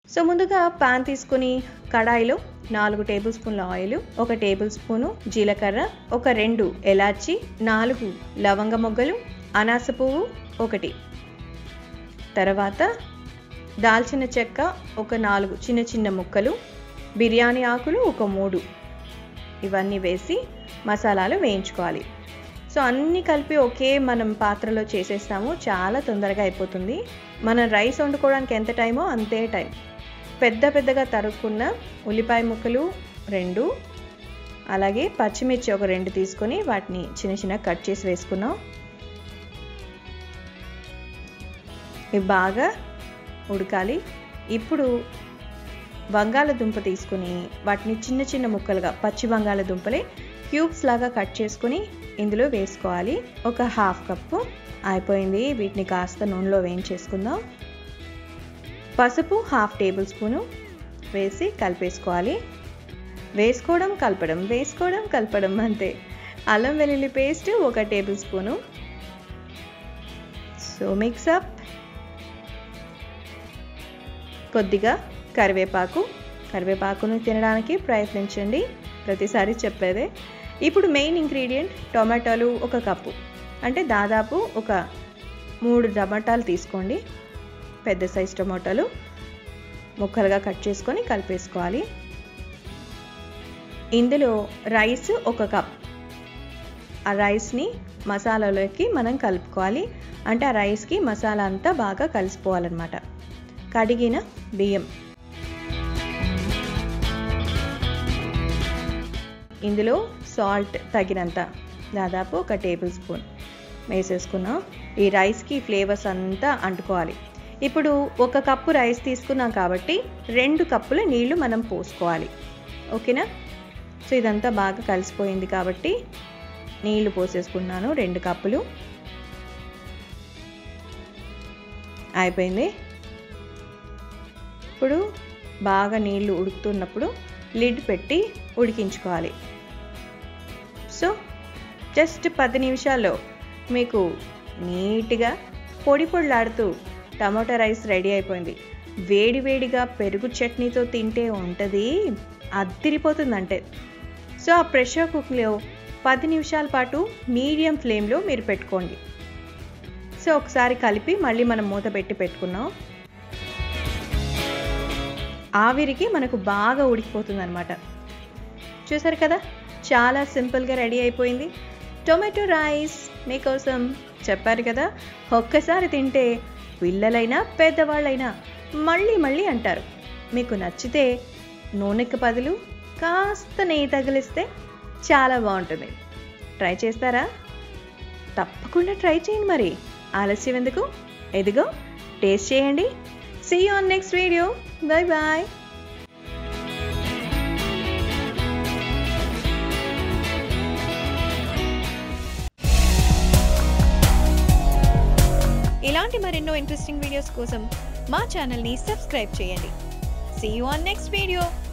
so ముందుగా pan తీసుకుని కడాయిలో నాలుగు టేబుల్ స్పూన్ల ఆయిల్ ఒక టేబుల్ స్పూను జీలకర్ర ఒక రెండు ఎలాచి నాలుగు లవంగ మొగ్గలు అనాస పువ్వు ఒకటి తర్వాత దాల్చిన చెక్క ఒక నాలుగు చిన్న చిన్న ముక్కలు బిర్యానీ ఆకులు ఒక మూడు ఇవన్నీ వేసి మసాలాలు వేయించుకోవాలి సో అన్నీ కలిపి ఒకే మనం పాత్రలో చేసేస్తాము చాలా తొందరగా అయిపోతుంది మనం రైస్ వండుకోవడానికి ఎంత టైమో అంతే టైం పెద్ద పెద్దగా తరుక్కున్న ఉల్లిపాయ ముక్కలు రెండు అలాగే పచ్చిమిర్చి ఒక రెండు తీసుకొని వాటిని చిన్న చిన్న కట్ చేసి వేసుకున్నాం ఇవి బాగా ఉడకాలి ఇప్పుడు బంగాళదుంప తీసుకుని వాటిని చిన్న చిన్న ముక్కలుగా పచ్చి బంగాళదుంపలే క్యూబ్స్ లాగా కట్ చేసుకుని ఇందులో వేసుకోవాలి ఒక హాఫ్ కప్పు అయిపోయింది వీటిని కాస్త నూనెలో వేయించేసుకుందాం పసుపు హాఫ్ టేబుల్ స్పూను వేసి కలిపేసుకోవాలి వేసుకోవడం కలపడం వేసుకోవడం కలపడం అంతే అల్లం వెల్లుల్లి పేస్ట్ ఒక టేబుల్ స్పూను సో మిక్సప్ కొద్దిగా కరివేపాకు కరివేపాకును తినడానికి ప్రయత్నించండి ప్రతిసారి చెప్పేదే ఇప్పుడు మెయిన్ ఇంగ్రీడియంట్ టొమాటోలు ఒక కప్పు అంటే దాదాపు ఒక మూడు టమాటాలు తీసుకోండి పెద్ద సైజ్ టమాటాలు ముక్కలుగా కట్ చేసుకొని కలిపేసుకోవాలి ఇందులో రైస్ ఒక కప్ ఆ రైస్ని మసాలాలోకి మనం కలుపుకోవాలి అంటే ఆ రైస్కి మసాలా అంతా బాగా కలిసిపోవాలన్నమాట కడిగిన బియ్యం ఇందులో సాల్ట్ తగినంత దాదాపు ఒక టేబుల్ స్పూన్ వేసేసుకున్నాం ఈ రైస్కి ఫ్లేవర్స్ అంతా అంటుకోవాలి ఇప్పుడు ఒక కప్పు రైస్ తీసుకున్నాం కాబట్టి రెండు కప్పుల నీళ్లు మనం పోసుకోవాలి ఓకేనా సో ఇదంతా బాగా కలిసిపోయింది కాబట్టి నీళ్లు పోసేసుకున్నాను రెండు కప్పులు అయిపోయింది ఇప్పుడు బాగా నీళ్లు ఉడుకుతున్నప్పుడు లిడ్ పెట్టి ఉడికించుకోవాలి సో జస్ట్ పది నిమిషాల్లో మీకు నీట్గా పొడి పొడిలాడుతూ టమాటా రైస్ రెడీ అయిపోయింది వేడి వేడిగా పెరుగు చట్నీతో తింటే ఉంటుంది అద్దిరిపోతుందంటే సో ఆ ప్రెషర్ కుక్లో పది నిమిషాల పాటు మీడియం ఫ్లేమ్లో మీరు పెట్టుకోండి సో ఒకసారి కలిపి మళ్ళీ మనం మూత పెట్టి పెట్టుకున్నాం ఆవిరికి మనకు బాగా ఉడికిపోతుంది అనమాట చూసారు కదా చాలా సింపుల్గా రెడీ అయిపోయింది టొమాటో రైస్ మీకోసం చెప్పారు కదా ఒక్కసారి తింటే పిల్లలైనా పెద్దవాళ్ళైనా మళ్ళీ మళ్ళీ అంటారు మీకు నచ్చితే నూనెకి బదులు కాస్త నెయ్యి తగిలిస్తే చాలా బాగుంటుంది ట్రై చేస్తారా తప్పకుండా ట్రై చేయండి మరి ఆలస్యం ఎందుకు ఎదిగో టేస్ట్ చేయండి see on next video bye bye ఇలాంటి మరెన్నో ఇంట్రెస్టింగ్ వీడియోస్ కోసం మా ఛానల్ని సబ్స్క్రైబ్ చేయండి see you on next video